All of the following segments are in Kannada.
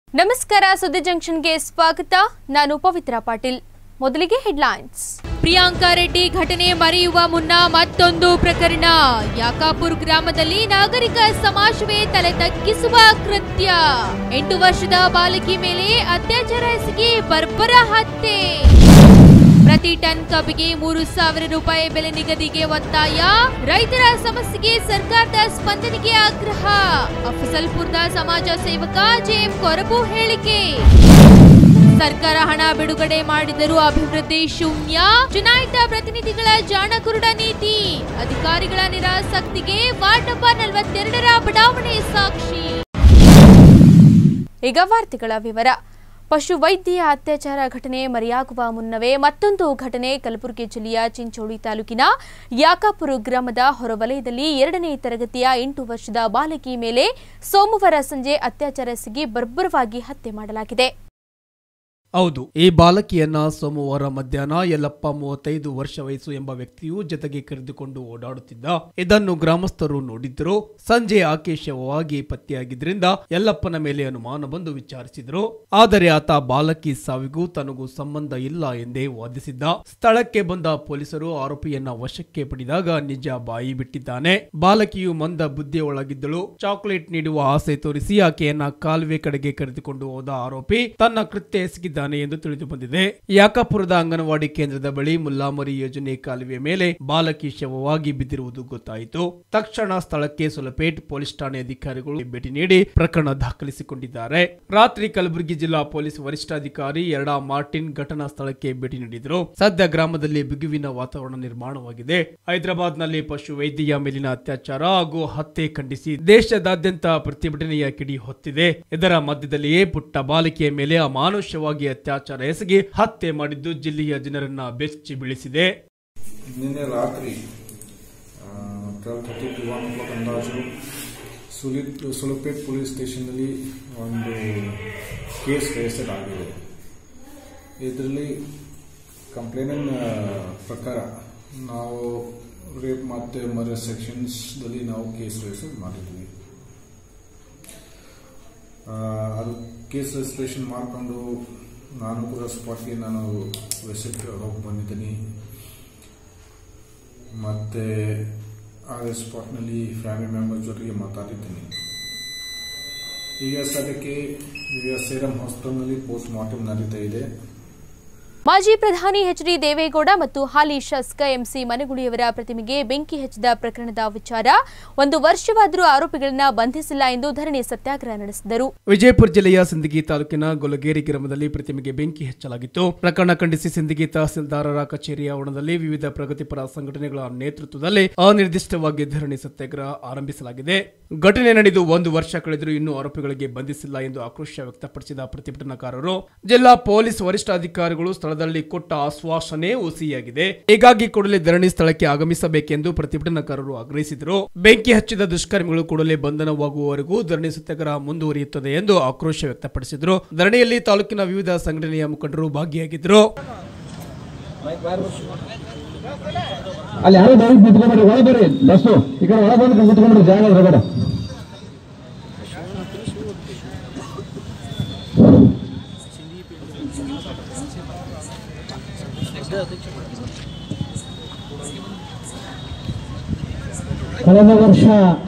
ನಮಸ್ಕಾರ ಸುದ್ದಿ ಜಂಕ್ಷನ್ಗೆ ಸ್ವಾಗತ ನಾನು ಪವಿತ್ರ ಪಾಟೀಲ್ ಮೊದಲಿಗೆ ಹೆಡ್ಲೈನ್ಸ್ ಪ್ರಿಯಾಂಕಾ ರೆಡ್ಡಿ ಘಟನೆ ಮರೆಯುವ ಮುನ್ನ ಮತ್ತೊಂದು ಪ್ರಕರಣ ಯಾಕಾಪುರ್ ಗ್ರಾಮದಲ್ಲಿ ನಾಗರಿಕ ಸಮಾಜವೇ ತಲೆ ತಗ್ಗಿಸುವ ಕೃತ್ಯ ಎಂಟು ವರ್ಷದ ಬಾಲಕಿ ಮೇಲೆ ಅತ್ಯಾಚಾರ ಎಸಗಿ ಬರ್ಬರ ಹತ್ಯೆ ಪ್ರತಿ ಟನ್ ಕಬ್ಬಿಗೆ ಮೂರು ಸಾವಿರ ರೂಪಾಯಿ ಬೆಲೆ ನಿಗದಿಗೆ ಒತ್ತಾಯ ರೈತರ ಸಮಸ್ಯೆಗೆ ಸರ್ಕಾರದ ಸ್ಪಂದನೆಗೆ ಆಗ್ರಹ ಅಫಸಲ್ಪುರದ ಸಮಾಜ ಸೇವಕ ಜೆಎಂ ಕೊರಬು ಹೇಳಿಕೆ ಸರ್ಕಾರ ಹಣ ಬಿಡುಗಡೆ ಮಾಡಿದರೂ ಅಭಿವೃದ್ಧಿ ಶೂನ್ಯ ಚುನಾಯಿತ ಪ್ರತಿನಿಧಿಗಳ ಜಾಣಕುರುಡ ನೀತಿ ಅಧಿಕಾರಿಗಳ ನಿರಾಸಕ್ತಿಗೆ ವಾರ್ಡ್ ನಂಬರ್ ನಲವತ್ತೆರಡರ ಬಡಾವಣೆ ಸಾಕ್ಷಿ ಈಗ ವಾರ್ತೆಗಳ ವಿವರ ಪಶು ವೈದ್ಯೆಯ ಅತ್ಯಾಚಾರ ಘಟನೆ ಮರೆಯಾಗುವ ಮುನ್ನವೇ ಮತ್ತೊಂದು ಘಟನೆ ಕಲಬುರಗಿ ಜಿಲ್ಲೆಯ ಚಿಂಚೋಳಿ ತಾಲೂಕಿನ ಯಾಕಾಪುರ ಗ್ರಾಮದ ಹೊರವಲಯದಲ್ಲಿ ಎರಡನೇ ತರಗತಿಯ ಎಂಟು ವರ್ಷದ ಬಾಲಕಿ ಮೇಲೆ ಸೋಮವಾರ ಸಂಜೆ ಅತ್ಯಾಚಾರ ಎಸಗಿ ಬರ್ಬರವಾಗಿ ಹತ್ಯೆ ಮಾಡಲಾಗಿದೆ ಹೌದು ಈ ಬಾಲಕಿಯನ್ನ ಸೋಮವಾರ ಮಧ್ಯಾಹ್ನ ಯಲ್ಲಪ್ಪ ಮೂವತ್ತೈದು ವರ್ಷ ವಯಸ್ಸು ಎಂಬ ವ್ಯಕ್ತಿಯು ಜೊತೆಗೆ ಕರೆದುಕೊಂಡು ಓಡಾಡುತ್ತಿದ್ದ ಇದನ್ನು ಗ್ರಾಮಸ್ಥರು ನೋಡಿದ್ರು ಸಂಜೆ ಆಕೆ ಶವವಾಗಿ ಪತ್ತೆಯಾಗಿದ್ರಿಂದ ಯಲ್ಲಪ್ಪನ ಮೇಲೆ ಅನುಮಾನ ಬಂದು ವಿಚಾರಿಸಿದ್ರು ಆದರೆ ಆತ ಬಾಲಕಿ ಸಾವಿಗೂ ತನಗೂ ಸಂಬಂಧ ಇಲ್ಲ ಎಂದೇ ವಾದಿಸಿದ್ದ ಸ್ಥಳಕ್ಕೆ ಬಂದ ಪೊಲೀಸರು ಆರೋಪಿಯನ್ನ ವಶಕ್ಕೆ ಪಡೆದಾಗ ನಿಜ ಬಾಯಿ ಬಿಟ್ಟಿದ್ದಾನೆ ಬಾಲಕಿಯು ಮಂದ ಬುದ್ಧಿಯೊಳಗಿದ್ದಳು ಚಾಕೊಲೇಟ್ ನೀಡುವ ಆಸೆ ತೋರಿಸಿ ಆಕೆಯನ್ನ ಕಾಲುವೆ ಕಡೆಗೆ ಕರೆದುಕೊಂಡು ಹೋದ ಆರೋಪಿ ತನ್ನ ಕೃತ್ಯ ಎಸಗಿದ್ದಾನೆ ಎಂದು ತಿಳಿದು ಬಂದಿದೆ ಯಾಕಾಪುರದ ಅಂಗನವಾಡಿ ಕೇಂದ್ರದ ಬಳಿ ಮುಲ್ಲಾಮರಿ ಯೋಜನೆ ಕಾಲುವೆ ಮೇಲೆ ಬಾಲಕಿ ಶವವಾಗಿ ಬಿದ್ದಿರುವುದು ಗೊತ್ತಾಯಿತು ತಕ್ಷಣ ಸ್ಥಳಕ್ಕೆ ಸುಲಪೇಟ್ ಪೊಲೀಸ್ ಠಾಣೆ ಅಧಿಕಾರಿಗಳು ಭೇಟಿ ನೀಡಿ ಪ್ರಕರಣ ದಾಖಲಿಸಿಕೊಂಡಿದ್ದಾರೆ ರಾತ್ರಿ ಕಲಬುರಗಿ ಜಿಲ್ಲಾ ಪೊಲೀಸ್ ವರಿಷ್ಠಾಧಿಕಾರಿ ಎರಡಾ ಮಾರ್ಟಿನ್ ಘಟನಾ ಸ್ಥಳಕ್ಕೆ ಭೇಟಿ ನೀಡಿದರು ಸದ್ಯ ಗ್ರಾಮದಲ್ಲಿ ಬಿಗುವಿನ ವಾತಾವರಣ ನಿರ್ಮಾಣವಾಗಿದೆ ಹೈದರಾಬಾದ್ನಲ್ಲಿ ಪಶು ವೈದ್ಯೆಯ ಮೇಲಿನ ಅತ್ಯಾಚಾರ ಹಾಗೂ ಹತ್ಯೆ ಖಂಡಿಸಿ ದೇಶದಾದ್ಯಂತ ಪ್ರತಿಭಟನೆಯ ಕಿಡಿ ಹೊತ್ತಿದೆ ಇದರ ಮಧ್ಯದಲ್ಲಿಯೇ ಪುಟ್ಟ ಬಾಲಿಕೆಯ ಮೇಲೆ ಅಮಾನುಷವಾಗಿ ಅತ್ಯಾಚಾರ ಎಸಗಿ ಹತ್ಯೆ ಮಾಡಿದ್ದು ಜಿಲ್ಲೆಯ ಜನರನ್ನ ಬೆಚ್ಚಿ ಬೀಳಿಸಿದೆ ನಿನ್ನೆ ರಾತ್ರಿ twelve thirty to one o'clock ಅಂದಾಜು ಸುಲಿತ್ ಸುಲಪೇಟ್ ಪೊಲೀಸ್ ಸ್ಟೇಷನ್ನಲ್ಲಿ ಒಂದು ಕೇಸ್ ರಿಜಿಸ್ಟರ್ ಆಗಿದೆ ಇದರಲ್ಲಿ ಕಂಪ್ಲೇನಿನ ಪ್ರಕಾರ ನಾವು ರೇಪ್ ಮತ್ತು ಮರ್ಡರ್ ಸೆಕ್ಷನ್ಸ್ದಲ್ಲಿ ನಾವು ಕೇಸ್ ರಿಜಿಸ್ಟರ್ ಮಾಡಿದ್ವಿ ಆ, ಅದು ಕೇಸ್ ರಿಜಿಸ್ಟ್ರೇಷನ್ ಮಾಡಿಕೊಂಡು ನಾನು ಕೂಡ ಸ್ಪಾಟ್ಗೆ ನಾನು ವಿಸಿಟ್ ಹೋಗಿ ಬಂದಿದ್ದೀನಿ ಮತ್ತೆ ಆ ಸ್ಪಾಟ್ನಲ್ಲಿ ಫ್ಯಾಮಿಲಿ ಮೆಂಬರ್ ಜೊತೆಗೆ ಮಾತಾಡಿದ್ದೀನಿ ಈಗ ಸದ್ಯಕ್ಕೆ ಈಗ ಸೇರಂ ಹಾಸ್ಪಿಟಲ್ನಲ್ಲಿ ಪೋಸ್ಟ್ ಮಾರ್ಟಮ್ ನಡೀತಾ ಇದೆ ಮಾಜಿ ಪ್ರಧಾನಿ ಎಚ್ ಡಿ ದೇವೇಗೌಡ ಮತ್ತು ಹಾಲಿ ಶಾಸಕ ಎಂಸಿ ಮನಗುಳಿಯವರ ಪ್ರತಿಮೆಗೆ ಬೆಂಕಿ ಹಚ್ಚಿದ ಪ್ರಕರಣದ ವಿಚಾರ ಒಂದು ವರ್ಷವಾದರೂ ಆರೋಪಿಗಳನ್ನ ಬಂಧಿಸಿಲ್ಲ ಎಂದು ಧರಣಿ ಸತ್ಯಾಗ್ರಹ ನಡೆಸಿದರು ವಿಜಯಪುರ ಜಿಲ್ಲೆಯ ಸಿಂದಗಿ ತಾಲೂಕಿನ ಗೊಲಗೇರಿ ಗ್ರಾಮದಲ್ಲಿ ಪ್ರತಿಮೆಗೆ ಬೆಂಕಿ ಹಚ್ಚಲಾಗಿತ್ತು ಪ್ರಕರಣ ಖಂಡಿಸಿ ಸಿಂದಗಿ ತಹಸೀಲ್ದಾರರ ಕಚೇರಿ ಆವರಣದಲ್ಲಿ ವಿವಿಧ ಪ್ರಗತಿಪರ ಸಂಘಟನೆಗಳ ನೇತೃತ್ವದಲ್ಲಿ ಅನಿರ್ದಿಷ್ಟವಾಗಿ ಧರಣಿ ಸತ್ಯಾಗ್ರಹ ಆರಂಭಿಸಲಾಗಿದೆ ಘಟನೆ ನಡೆದು ಒಂದು ವರ್ಷ ಕಳೆದರೂ ಇನ್ನೂ ಆರೋಪಿಗಳಿಗೆ ಬಂಧಿಸಿಲ್ಲ ಎಂದು ಆಕ್ರೋಶ ವ್ಯಕ್ತಪಡಿಸಿದ ಪ್ರತಿಭಟನಾಕಾರರು ಜಿಲ್ಲಾ ಪೊಲೀಸ್ ವರಿಷ್ಠಾಧಿಕಾರಿಗಳು ಸ್ಥಳದಲ್ಲಿ ಕೊಟ್ಟ ಆಶ್ವಾಸನೆ ಹುಸಿಯಾಗಿದೆ ಹೀಗಾಗಿ ಕೂಡಲೇ ಧರಣಿ ಸ್ಥಳಕ್ಕೆ ಆಗಮಿಸಬೇಕೆಂದು ಪ್ರತಿಭಟನಾಕಾರರು ಆಗ್ರಹಿಸಿದರು ಬೆಂಕಿ ಹಚ್ಚಿದ ದುಷ್ಕರ್ಮಿಗಳು ಕೂಡಲೇ ಬಂಧನವಾಗುವವರೆಗೂ ಧರಣಿ ಸತ್ಯಾಗ್ರಹ ಮುಂದುವರಿಯುತ್ತದೆ ಎಂದು ಆಕ್ರೋಶ ವ್ಯಕ್ತಪಡಿಸಿದರು ಧರಣಿಯಲ್ಲಿ ತಾಲೂಕಿನ ವಿವಿಧ ಸಂಘಟನೆಯ ಮುಖಂಡರು ಭಾಗಿಯಾಗಿದ್ದರು ಅಲ್ಲಿ ಯಾರೋ ದಯವಿಟ್ಟು ನಿಂತ್ಕೊಂಡ್ಬಿಡ್ರಿ ಒಳಗೆ ಬರ್ರಿ ಬಸ್ಸು ಈ ಕಡೆ ಒಳಗೆ ಬಂದು ನಿಂತ್ಕೊಂಡ್ಬಿಡ್ರಿ ಜಾಗ ಹೊರಗಡೆ ಕಳೆದ ವರ್ಷ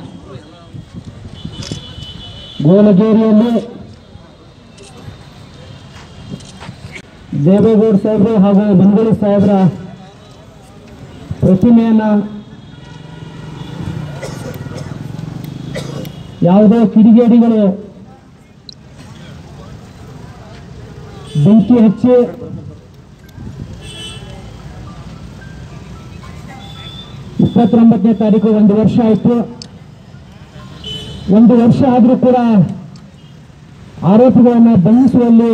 ಗೋಲಗೇರಿಯಲ್ಲಿ ದೇವೇಗೌಡ ಸಾಹೇಬರು ಹಾಗೂ ಮನಗಳಿ ಸಾಹೇಬರ ಪ್ರತಿಮೆಯನ್ನ ಯಾವುದೋ ಕಿಡಿಗೇಡಿಗಳು ಬೆಂಕಿ ಹಚ್ಚಿ ಇಪ್ಪತ್ತೊಂಬತ್ತನೇ ತಾರೀಕು ಒಂದು ವರ್ಷ ಆಯಿತು ಒಂದು ವರ್ಷ ಆದರೂ ಕೂಡ ಆರೋಪಿಗಳನ್ನು ಬಂಧಿಸುವಲ್ಲಿ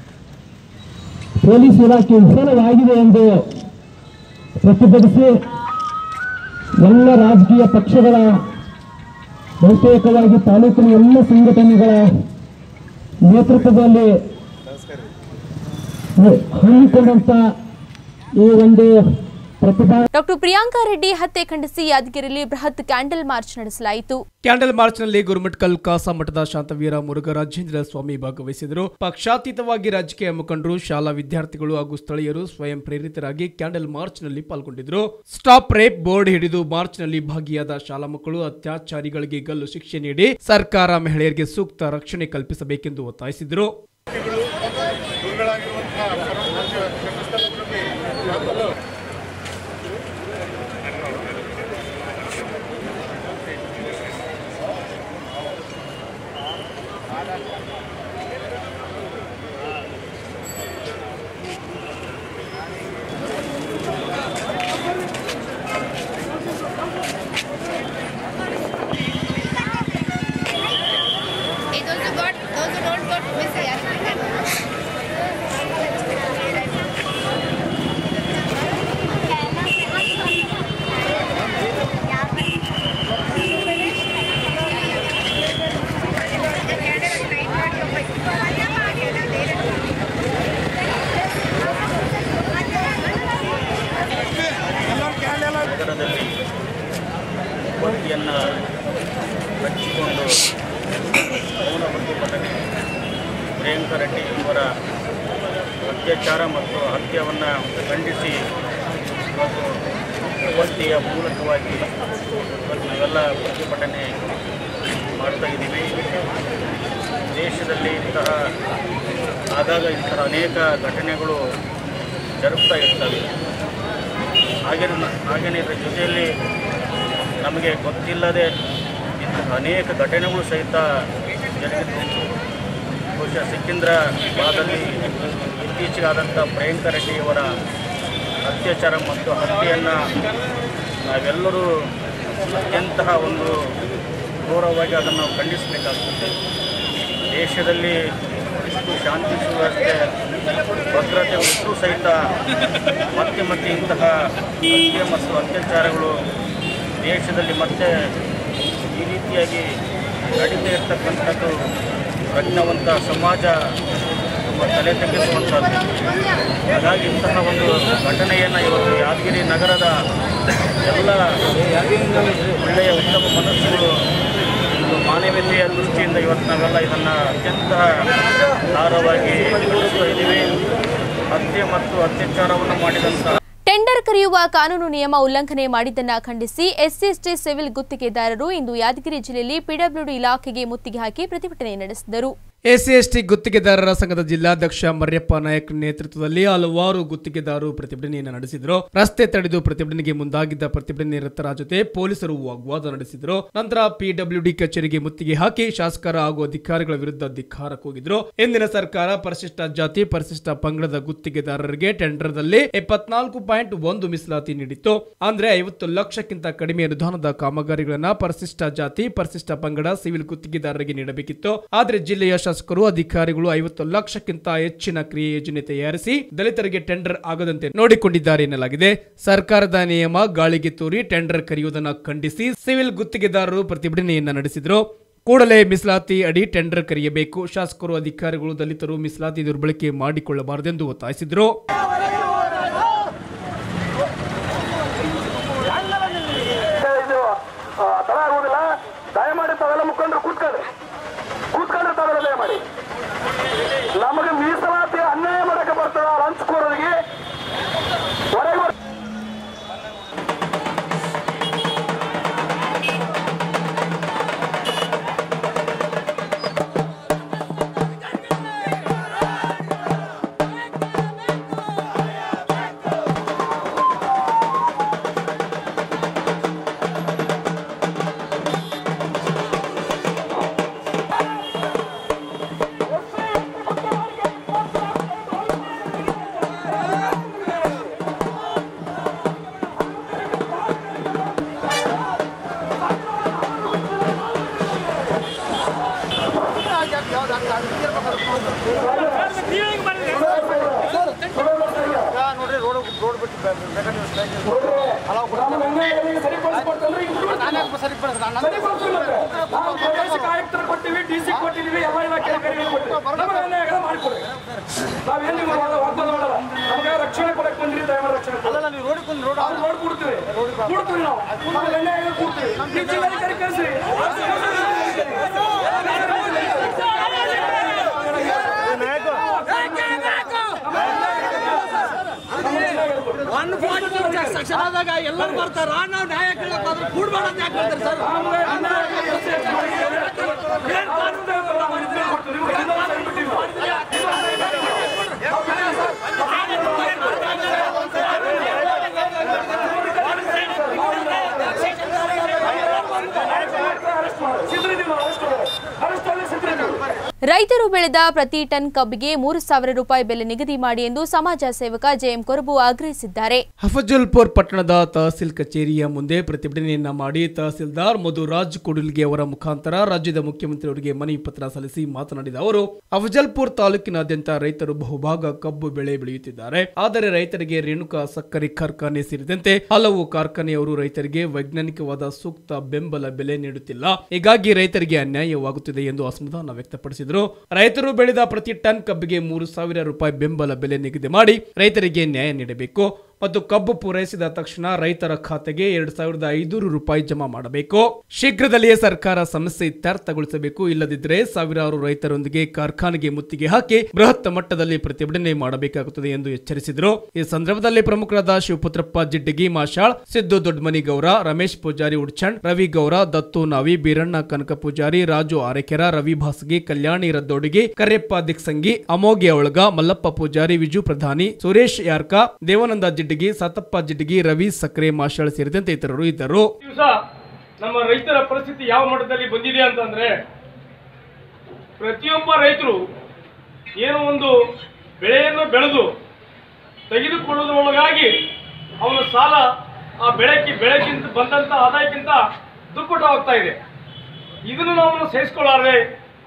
ಪೊಲೀಸ್ ಇಲಾಖೆ ವಿಫಲವಾಗಿದೆ ಎಂದು ಪ್ರತಿಭಟಿಸಿ ಎಲ್ಲ ರಾಜಕೀಯ ಪಕ್ಷಗಳ ಬಹುತೇಕವಾಗಿ ತಾಲೂಕಿನ ಎಲ್ಲ ಸಂಘಟನೆಗಳ ನೇತೃತ್ವದಲ್ಲಿ ಹಮ್ಮಿಕೊಂಡಂತ ಈ ಒಂದು ಪ್ರತಿಭಾ ಡಾಕ್ಟರ್ ಪ್ರಿಯಾಂಕಾ ರೆಡ್ಡಿ ಹತ್ಯೆ ಖಂಡಿಸಿ ಯಾದಗಿರಿಯಲ್ಲಿ ಬೃಹತ್ ಕ್ಯಾಂಡಲ್ ಮಾರ್ಚ್ ನಡೆಸಲಾಯಿತು ಕ್ಯಾಂಡಲ್ ಮಾರ್ಚ್ನಲ್ಲಿ ಗುರುಮಟ್ಕಲ್ ಕಾಸಾ ಮಠದ ಶಾಂತವೀರ ಮುರುಘರಾಜೇಂದ್ರ ಸ್ವಾಮಿ ಭಾಗವಹಿಸಿದರು ಪಕ್ಷಾತೀತವಾಗಿ ರಾಜಕೀಯ ಮುಖಂಡರು ಶಾಲಾ ವಿದ್ಯಾರ್ಥಿಗಳು ಹಾಗೂ ಸ್ಥಳೀಯರು ಸ್ವಯಂ ಪ್ರೇರಿತರಾಗಿ ಕ್ಯಾಂಡಲ್ ಮಾರ್ಚ್ನಲ್ಲಿ ಪಾಲ್ಗೊಂಡಿದ್ದರು ಸ್ಟಾಪ್ ರೇಪ್ ಬೋರ್ಡ್ ಹಿಡಿದು ಮಾರ್ಚ್ನಲ್ಲಿ ಭಾಗಿಯಾದ ಶಾಲಾ ಮಕ್ಕಳು ಅತ್ಯಾಚಾರಿಗಳಿಗೆ ಗಲ್ಲು ಶಿಕ್ಷೆ ನೀಡಿ ಸರ್ಕಾರ ಮಹಿಳೆಯರಿಗೆ ಸೂಕ್ತ ರಕ್ಷಣೆ ಕಲ್ಪಿಸಬೇಕೆಂದು ಒತ್ತಾಯಿಸಿದರು Hey, those who got, those who don't got miss ನಗರದಲ್ಲಿ ಕೊಟ್ಟಿಯನ್ನು ಹಚ್ಚಿಕೊಂಡು ಮೌನ ಪ್ರತಿಭಟನೆ ಪ್ರಿಯಾಂಕ ರೆಡ್ಡಿ ಇವರ ಅತ್ಯಾಚಾರ ಮತ್ತು ಹತ್ಯವನ್ನು ಖಂಡಿಸಿ ಇವತ್ತು ಕೊಟ್ಟಿಯ ಮೂಲಕವಾಗಿ ಇವತ್ತು ನಾವೆಲ್ಲ ಪ್ರತಿಭಟನೆ ಮಾಡ್ತಾ ಇದ್ದೀವಿ ದೇಶದಲ್ಲಿ ಇಂತಹ ಆಗಾಗ ಇಂತಹ ಅನೇಕ ಘಟನೆಗಳು ಜರುಗ್ತಾ ಇರ್ತವೆ ಹಾಗೆ ಹಾಗೆಯೇ ಇದರ ಜೊತೆಯಲ್ಲಿ ನಮಗೆ ಗೊತ್ತಿಲ್ಲದೆ ಇಂತಹ ಅನೇಕ ಘಟನೆಗಳು ಸಹಿತ ಜರುಗಿದ್ದು ಬಹುಶಃ ಸಿಕಿಂದ್ರಾಬಾದಲ್ಲಿ ಇತ್ತೀಚೆಗಾದಂಥ ಪ್ರಿಯಾಂಕ ರೆಡ್ಡಿಯವರ ಅತ್ಯಾಚಾರ ಮತ್ತು ಹತ್ಯೆಯನ್ನು ನಾವೆಲ್ಲರೂ ಅತ್ಯಂತ ಒಂದು ಗೌರವವಾಗಿ ಅದನ್ನು ನಾವು ಖಂಡಿಸಬೇಕಾಗ್ತದೆ ದೇಶದಲ್ಲಿ ಇಷ್ಟು ಶಾಂತಿ ಸುವ್ಯವಸ್ಥೆ ಭದ್ರತೆ ಇದ್ರೂ ಸಹಿತ ಮತ್ತೆ ಮತ್ತೆ ಇಂತಹ ಹತ್ಯೆ ಮತ್ತು ಅತ್ಯಾಚಾರಗಳು ದೇಶದಲ್ಲಿ ಮತ್ತೆ ಈ ರೀತಿಯಾಗಿ ನಡೀತಾ ಇರ್ತಕ್ಕಂಥದ್ದು ಪ್ರಜ್ಞಾವಂತ ಸಮಾಜ ತುಂಬ ತಲೆ ತಗ್ಗಿಸುವಂಥದ್ದು ಹಾಗಾಗಿ ಇಂತಹ ಒಂದು ಘಟನೆಯನ್ನು ಇವತ್ತು ಯಾದಗಿರಿ ನಗರದ ಎಲ್ಲ ಒಳ್ಳೆಯ ಉತ್ತಮ ಮನಸ್ಸುಗಳು ಒಂದು ಮಾನವೀಯತೆಯ ದೃಷ್ಟಿಯಿಂದ ಇವತ್ತು ನಾವೆಲ್ಲ ಇದನ್ನು ಅತ್ಯಂತ ದಾರವಾಗಿ ಖಂಡಿಸ್ತಾ ಇದ್ದೀವಿ ಹತ್ಯೆ ಮತ್ತು ಅತ್ಯಾಚಾರವನ್ನು ಮಾಡಿದಂಥ ಟೆಂಡರ್ ಕರೆಯುವ ಕಾನೂನು ನಿಯಮ ಉಲ್ಲಂಘನೆ ಮಾಡಿದ್ದನ್ನ ಖಂಡಿಸಿ ಎಸ್ಸಿ ಎಸ್ಟಿ ಸಿವಿಲ್ ಗುತ್ತಿಗೆದಾರರು ಇಂದು ಯಾದಗಿರಿ ಜಿಲ್ಲೆಯಲ್ಲಿ ಪಿಡಬ್ಲ್ಯೂಡಿ ಇಲಾಖೆಗೆ ಮುತ್ತಿಗೆ ಹಾಕಿ ಪ್ರತಿಭಟನೆ ನಡೆಸಿದರು ಎಸಿ ಎಸ್ಟಿ ಗುತ್ತಿಗೆದಾರರ ಸಂಘದ ಜಿಲ್ಲಾಧ್ಯಕ್ಷ ಮರ್ಯಪ್ಪ ನಾಯಕ್ ನೇತೃತ್ವದಲ್ಲಿ ಹಲವಾರು ಗುತ್ತಿಗೆದಾರರು ಪ್ರತಿಭಟನೆಯನ್ನು ನಡೆಸಿದರು ರಸ್ತೆ ತಡೆದು ಪ್ರತಿಭಟನೆಗೆ ಮುಂದಾಗಿದ್ದ ಪ್ರತಿಭಟನೆ ನಿರತರ ಜೊತೆ ಪೊಲೀಸರು ವಾಗ್ವಾದ ನಡೆಸಿದರು ನಂತರ ಪಿಡಬ್ಲ್ಯೂಡಿ ಕಚೇರಿಗೆ ಮುತ್ತಿಗೆ ಹಾಕಿ ಶಾಸಕರ ಹಾಗೂ ಅಧಿಕಾರಿಗಳ ವಿರುದ್ಧ ಧಿಕ್ಕಾರ ಕೂಗಿದ್ರು ಇಂದಿನ ಸರ್ಕಾರ ಪರಿಶಿಷ್ಟ ಜಾತಿ ಪರಿಶಿಷ್ಟ ಪಂಗಡದ ಗುತ್ತಿಗೆದಾರರಿಗೆ ಟೆಂಡರ್ದಲ್ಲಿ ಎಪ್ಪತ್ನಾಲ್ಕು ಪಾಯಿಂಟ್ ಒಂದು ಮೀಸಲಾತಿ ನೀಡಿತ್ತು ಅಂದ್ರೆ ಐವತ್ತು ಲಕ್ಷಕ್ಕಿಂತ ಕಡಿಮೆ ಅನುದಾನದ ಕಾಮಗಾರಿಗಳನ್ನ ಪರಿಶಿಷ್ಟ ಜಾತಿ ಪರಿಶಿಷ್ಟ ಪಂಗಡ ಸಿವಿಲ್ ಗುತ್ತಿಗೆದಾರರಿಗೆ ನೀಡಬೇಕಿತ್ತು ಆದ್ರೆ ಜಿಲ್ಲೆಯ ಶಾಸಕರು ಅಧಿಕಾರಿಗಳು ಐವತ್ತು ಲಕ್ಷಕ್ಕಿಂತ ಹೆಚ್ಚಿನ ಕ್ರಿಯೆ ಯೋಜನೆ ತಯಾರಿಸಿ ದಲಿತರಿಗೆ ಟೆಂಡರ್ ಆಗದಂತೆ ನೋಡಿಕೊಂಡಿದ್ದಾರೆ ಎನ್ನಲಾಗಿದೆ ಸರ್ಕಾರದ ನಿಯಮ ಗಾಳಿಗೆ ತೂರಿ ಟೆಂಡರ್ ಕರೆಯುವುದನ್ನು ಖಂಡಿಸಿ ಸಿವಿಲ್ ಗುತ್ತಿಗೆದಾರರು ಪ್ರತಿಭಟನೆಯನ್ನ ನಡೆಸಿದರು ಕೂಡಲೇ ಮೀಸಲಾತಿ ಅಡಿ ಟೆಂಡರ್ ಕರೆಯಬೇಕು ಶಾಸಕರು ಅಧಿಕಾರಿಗಳು ದಲಿತರು ಮೀಸಲಾತಿ ದುರ್ಬಳಕೆ ಮಾಡಿಕೊಳ್ಳಬಾರದೆಂದು ಒತ್ತಾಯಿಸಿದರು ಇದು ಆ, ತರ ಆಗುವುದಿಲ್ಲ ದಯಮಾಡಿ ತಾವೆಲ್ಲ ಮುಖಂಡರು ಕೂತ್ಕೊಳ್ಳಿ ಕೂತ್ಕೊಂಡ್ರೆ ತಾವೆಲ್ಲ ದಯಮಾಡಿ ನಮಗೆ ಮೀಸಲಾತಿ ಅನ್ಯಾಯ ಮಾಡಕ್ಕೆ ಬರ್ತದ ಹಂಚ್ಕೋರೋರಿಗೆ ಹೊರಗೆ ಬರ್- ಆಯುಕ್ತರು ಕೊಟ್ಟಿವಿ ಡಿ ಸಿ ಕೊಟ್ಟಿದೀವಿ ಎಲ್ಲ ಇಲಾಖೆ ಅಧಿಕಾರಿಗಳು ಕೊಟ್ಟಿವಿ ನಮಗೆ ಅನ್ಯಾಯ ಆಗಲ್ಲ ಮಾಡಿಕೊಡಿ ನಾವೇನು ವಾಗ್ವಾದ ಮಾಡಲ್ಲ ನಮಗೆ ರಕ್ಷಣೆ ಕೊಡಕ್ಕೆ ಬಂದಿರಿ ದಯಮಾಡಿ ರಕ್ಷಣೆ ಕೊಡಿ. ಕೂಡ್ತೀವಿ ನಾವು ಕೂತ್ಕೊಂಡು ಎಣ್ಣೆ ಹಾಕಿ ಕೂಡ್ತೀವಿ ನೀವು ಜಿಲ್ಲಾಧಿಕಾರಿ ಕಳಿಸ್ರಿ ಒನ್ ಫಾರ್ಟಿ ಸೆಕ್ಷನ್ ಆದಾಗ ಎಲ್ಲರೂ ಬರ್ತಾರ ನಾವು ನ್ಯಾಯ ಕೇಳಕ್ ಹೋದ್ರೆ ಕೂಡ್ಬಾರ್ದು ಯಾಕೆ ಹೇಳ್ತಾರೆ ಸರ್ ಏನ್ ಕಾನೂನು ಇಲ್ಲ, ನಾವು ಇದನ್ನ ಕೊಡ್ತೀವಿ. ನಿಮ್ಗೆ ಎಲ್ಲ ಹೇಳ್ಬಿಟ್ಟಿವಿ. ಸಿದ್ರಿದ್ದೀವಿ ನಾವು ಅರೆಸ್ಟ್ ಅರೆಸ್ಟ್ ಅಲ್ಲಿ ಸಿದ್ರಿದ್ದೀವಿ ರೈತರು ಬೆಳೆದ ಪ್ರತಿ ಟನ್ ಕಬ್ಬಿಗೆ ಮೂರು ಸಾವಿರ ರೂಪಾಯಿ ಬೆಲೆ ನಿಗದಿ ಮಾಡಿ ಎಂದು ಸಮಾಜ ಸೇವಕ ಜೆಎಂ ಕೊರಬು ಆಗ್ರಹಿಸಿದ್ದಾರೆ ಹಫಜಲ್ಪುರ್ ಪಟ್ಟಣದ ತಹಸೀಲ್ ಕಚೇರಿಯ ಮುಂದೆ ಪ್ರತಿಭಟನೆಯನ್ನ ಮಾಡಿ ತಹಸೀಲ್ದಾರ್ ಮಧುರಾಜ್ ಕುಡಿಲ್ಗೆ ಅವರ ಮುಖಾಂತರ ರಾಜ್ಯದ ಮುಖ್ಯಮಂತ್ರಿಯವರಿಗೆ ಮನವಿ ಪತ್ರ ಸಲ್ಲಿಸಿ ಮಾತನಾಡಿದ ಅವರು ಅಫಜಲ್ಪುರ್ ತಾಲೂಕಿನಾದ್ಯಂತ ರೈತರು ಬಹುಭಾಗ ಕಬ್ಬು ಬೆಳೆ ಬೆಳೆಯುತ್ತಿದ್ದಾರೆ ಆದರೆ ರೈತರಿಗೆ ರೇಣುಕಾ ಸಕ್ಕರೆ ಕಾರ್ಖಾನೆ ಸೇರಿದಂತೆ ಹಲವು ಕಾರ್ಖಾನೆಯವರು ರೈತರಿಗೆ ವೈಜ್ಞಾನಿಕವಾದ ಸೂಕ್ತ ಬೆಂಬಲ ಬೆಲೆ ನೀಡುತ್ತಿಲ್ಲ ಹೀಗಾಗಿ ರೈತರಿಗೆ ಅನ್ಯಾಯವಾಗುತ್ತಿದೆ ಎಂದು ಅಸಮಾಧಾನ ವ್ಯಕ್ತಪಡಿಸಿದರು ರೈತರು ಬೆಳೆದ ಪ್ರತಿ ಟನ್ ಕಬ್ಬಿಗೆ ಮೂರು ಸಾವಿರ ರೂಪಾಯಿ ಬೆಂಬಲ ಬೆಲೆ ನಿಗದಿ ಮಾಡಿ ರೈತರಿಗೆ ನ್ಯಾಯ ನೀಡಬೇಕು ಮತ್ತು ಕಬ್ಬು ಪೂರೈಸಿದ ತಕ್ಷಣ ರೈತರ ಖಾತೆಗೆ ಎರಡ್ ಸಾವಿರದ ಐನೂರು ರೂಪಾಯಿ ಜಮಾ ಮಾಡಬೇಕು ಶೀಘ್ರದಲ್ಲಿಯೇ ಸರ್ಕಾರ ಸಮಸ್ಯೆ ಇತ್ಯರ್ಥಗೊಳಿಸಬೇಕು ಇಲ್ಲದಿದ್ದರೆ ಸಾವಿರಾರು ರೈತರೊಂದಿಗೆ ಕಾರ್ಖಾನೆಗೆ ಮುತ್ತಿಗೆ ಹಾಕಿ ಬೃಹತ್ ಮಟ್ಟದಲ್ಲಿ ಪ್ರತಿಭಟನೆ ಮಾಡಬೇಕಾಗುತ್ತದೆ ಎಂದು ಎಚ್ಚರಿಸಿದರು ಈ ಸಂದರ್ಭದಲ್ಲಿ ಪ್ರಮುಖರಾದ ಶಿವಪುತ್ರಪ್ಪ ಜಿಡ್ಡಗಿ ಮಾಶಾಳ್ ಸಿದ್ದು ದೊಡ್ಡಮನಿ ಗೌರ ರಮೇಶ್ ಪೂಜಾರಿ ಉಡ್ಚಂಡ್ ರವಿ ಗೌರ ದತ್ತು ನಾವಿ ಬೀರಣ್ಣ ಕನಕ ಪೂಜಾರಿ ರಾಜು ಆರೆಕೆರ ರವಿ ಭಾಸ್ಗಿ ಕಲ್ಯಾಣಿ ರದ್ದೋಡಿಗಿ ಕರೆಪ್ಪ ದಿಕ್ಸಂಗಿ ಅಮೋಘೆ ಒಳಗ ಮಲ್ಲಪ್ಪ ಪೂಜಾರಿ ವಿಜು ಪ್ರಧಾನಿ ಸುರೇಶ್ ಯಾರ್ಕ ದೇವಾನಂದ ಜಿಡ್ಡಗಿ ಸತಪ್ಪ ಜಿಡ್ಡಗಿ ರವಿ ಸಕ್ರೆ ಮಾಶಾಳ್ ಸೇರಿದಂತೆ ಇತರರು ಇದ್ದರು ದಿವಸ ನಮ್ಮ ರೈತರ ಪರಿಸ್ಥಿತಿ ಯಾವ ಮಟ್ಟದಲ್ಲಿ ಬಂದಿದೆ ಅಂತಂದ್ರೆ ಪ್ರತಿಯೊಬ್ಬ ರೈತರು ಏನೋ ಒಂದು ಬೆಳೆಯನ್ನು ಬೆಳೆದು ತೆಗೆದುಕೊಳ್ಳುವುದರೊಳಗಾಗಿ ಅವನ ಸಾಲ ಆ ಬೆಳೆಗೆ ಬೆಳೆಗಿಂತ ಬಂದಂತ ಆದಾಯಕ್ಕಿಂತ ದುಪ್ಪಟ್ಟವಾಗ್ತಾ ಇದೆ ಇದನ್ನು ನಾವು ಸಹಿಸಿಕೊಳ್ಳಾರದೆ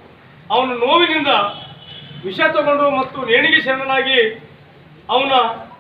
ಅವನ ನೋವಿನಿಂದ ವಿಷ ತಗೊಂಡು ಮತ್ತು ನೇಣಿಗೆ ಶರಣನಾಗಿ ಅವನ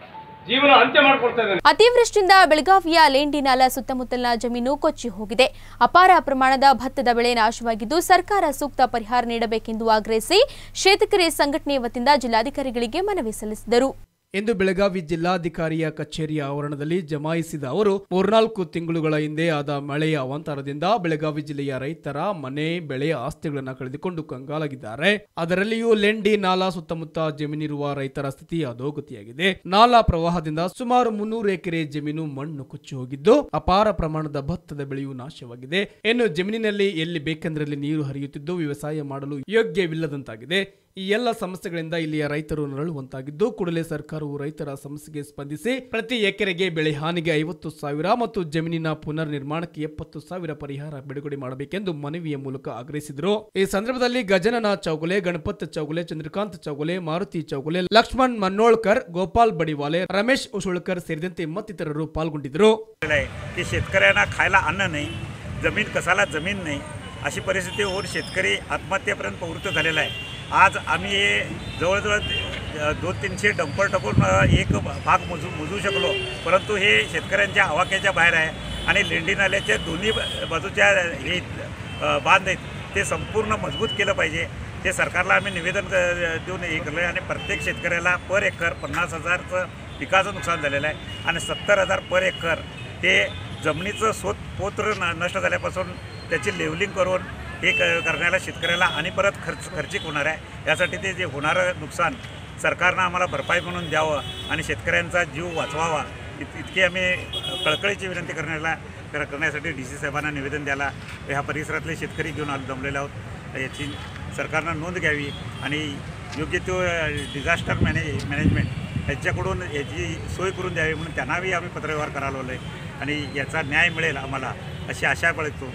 ಜೀವನ ಅಂತ್ಯ ಮಾಡಿಕೊಡ್ತಾ ಇದ್ದಾನೆ ಅತಿವೃಷ್ಟಿಯಿಂದ ಬೆಳಗಾವಿಯ ಲೇಂಡಿನಾಲ ಸುತ್ತಮುತ್ತಲಿನ ಜಮೀನು ಕೊಚ್ಚಿ ಹೋಗಿದೆ ಅಪಾರ ಪ್ರಮಾಣದ ಭತ್ತದ ಬೆಳೆ ನಾಶವಾಗಿದ್ದು ಸರ್ಕಾರ ಸೂಕ್ತ ಪರಿಹಾರ ನೀಡಬೇಕೆಂದು ಆಗ್ರಹಿಸಿ ಶೇತಕರಿ ಸಂಘಟನೆ ವತಿಯಿಂದ ಜಿಲ್ಲಾಧಿಕಾರಿಗಳಿಗೆ ಮನವಿ ಸಲ್ಲಿಸಿದರು ಎಂದು ಬೆಳಗಾವಿ ಜಿಲ್ಲಾಧಿಕಾರಿಯ ಕಚೇರಿಯ ಆವರಣದಲ್ಲಿ ಜಮಾಯಿಸಿದ ಅವರು ಮೂರ್ನಾಲ್ಕು ತಿಂಗಳುಗಳ ಹಿಂದೆ ಆದ ಮಳೆಯ ಅವಾಂತರದಿಂದ ಬೆಳಗಾವಿ ಜಿಲ್ಲೆಯ ರೈತರ ಮನೆ ಬೆಳೆ ಆಸ್ತಿಗಳನ್ನು ಕಳೆದುಕೊಂಡು ಕಂಗಾಲಾಗಿದ್ದಾರೆ ಅದರಲ್ಲಿಯೂ ಲೆಂಡಿ ನಾಲಾ ಸುತ್ತಮುತ್ತ ಜಮೀನಿರುವ ರೈತರ ಸ್ಥಿತಿ ಅಧೋಗತಿಯಾಗಿದೆ ನಾಲಾ ಪ್ರವಾಹದಿಂದ ಸುಮಾರು ಮುನ್ನೂರು ಎಕರೆ ಜಮೀನು ಮಣ್ಣು ಕೊಚ್ಚಿ ಹೋಗಿದ್ದು ಅಪಾರ ಪ್ರಮಾಣದ ಭತ್ತದ ಬೆಳೆಯು ನಾಶವಾಗಿದೆ ಇನ್ನು ಜಮೀನಿನಲ್ಲಿ ಎಲ್ಲಿ ಬೇಕೆಂದರಲ್ಲಿ ನೀರು ಹರಿಯುತ್ತಿದ್ದು ವ್ಯವಸಾಯ ಮಾಡಲು ಯೋಗ್ಯವಿಲ್ಲದಂತಾಗಿದೆ ಈ ಎಲ್ಲ ಸಮಸ್ಯೆಗಳಿಂದ ಇಲ್ಲಿಯ ರೈತರು ನರಳುವಂತಾಗಿದ್ದು ಕೂಡಲೇ ಸರ್ಕಾರವು ರೈತರ ಸಮಸ್ಯೆಗೆ ಸ್ಪಂದಿಸಿ ಪ್ರತಿ ಎಕರೆಗೆ ಬೆಳೆ ಹಾನಿಗೆ ಐವತ್ತು ಸಾವಿರ ಮತ್ತು ಜಮೀನಿನ ಪುನರ್ ನಿರ್ಮಾಣಕ್ಕೆ ಎಪ್ಪತ್ತು ಸಾವಿರ ಪರಿಹಾರ ಬಿಡುಗಡೆ ಮಾಡಬೇಕೆಂದು ಮನವಿಯ ಮೂಲಕ ಆಗ್ರಹಿಸಿದರು ಈ ಸಂದರ್ಭದಲ್ಲಿ ಗಜನನ ಚೌಗುಲೆ ಗಣಪತ್ ಚೌಗುಲೆ ಚಂದ್ರಕಾಂತ್ ಚೌಗುಲೆ ಮಾರುತಿ ಚೌಗುಲೆ ಲಕ್ಷ್ಮಣ್ ಮನ್ನೋಳ್ಕರ್ ಗೋಪಾಲ್ ಬಡಿವಾಲೆ ರಮೇಶ್ ಉಸುಳ್ಕರ್ ಸೇರಿದಂತೆ ಮತ್ತಿತರರು ಪಾಲ್ಗೊಂಡಿದ್ದರು आहे की शेतकऱ्यांना खायला अन्न नाही जमीन कसाला जमीन नाही अशी परिस्थिती होऊन शेतकरी आत्महत्येपर्यंत प्रवृत्त झालेला आहे आज आम्ही हे जवळजवळ अ, दोन तीनशे डंपर टाकून अ, एक भाग मोजू मोजू शकलो परंतु हे शेतकऱ्यांच्या आवाक्याच्या बाहेर आहे आणि लेंडी नाल्याच्या दोन्ही ब- बाजूच्या हे अ, बांध आहेत ते संपूर्ण मजबूत केलं पाहिजे ते सरकारला आम्ही निवेदन क- देऊन हे केलं आहे आणि प्रत्येक शेतकऱ्याला पर एकर पन्नास हजारचं पिकाचं नुकसान झालेलं आहे आणि सत्तर हजार पर एकर ते जमिनीचं सोत पोत्र न नष्ट झाल्यापासून त्याची लेवलिंग करून हे क करण्याला शेतकऱ्याला आणि परत खर्च खर्चिक होणार आहे यासाठी ते जे होणारं नुकसान सरकारनं आम्हाला भरपाई म्हणून द्यावं आणि शेतकऱ्यांचा जीव वाचवावा इत इतकी आम्ही कळकळीची विनंती करण्याला कर- करण्यासाठी डी सी साहेबांना निवेदन द्यायला ह्या परिसरातले शेतकरी घेऊन आलो जमलेले आहोत याची सरकारनं नोंद घ्यावी आणि योग्य तो डिझास्टर मॅनेज मॅनेजमेंट यांच्याकडून याची सोय करून द्यावी म्हणून त्यांनाही आम्ही पत्रव्यवहार करायला आहे आणि याचा न्याय मिळेल आम्हाला अशी आशा बाळगतो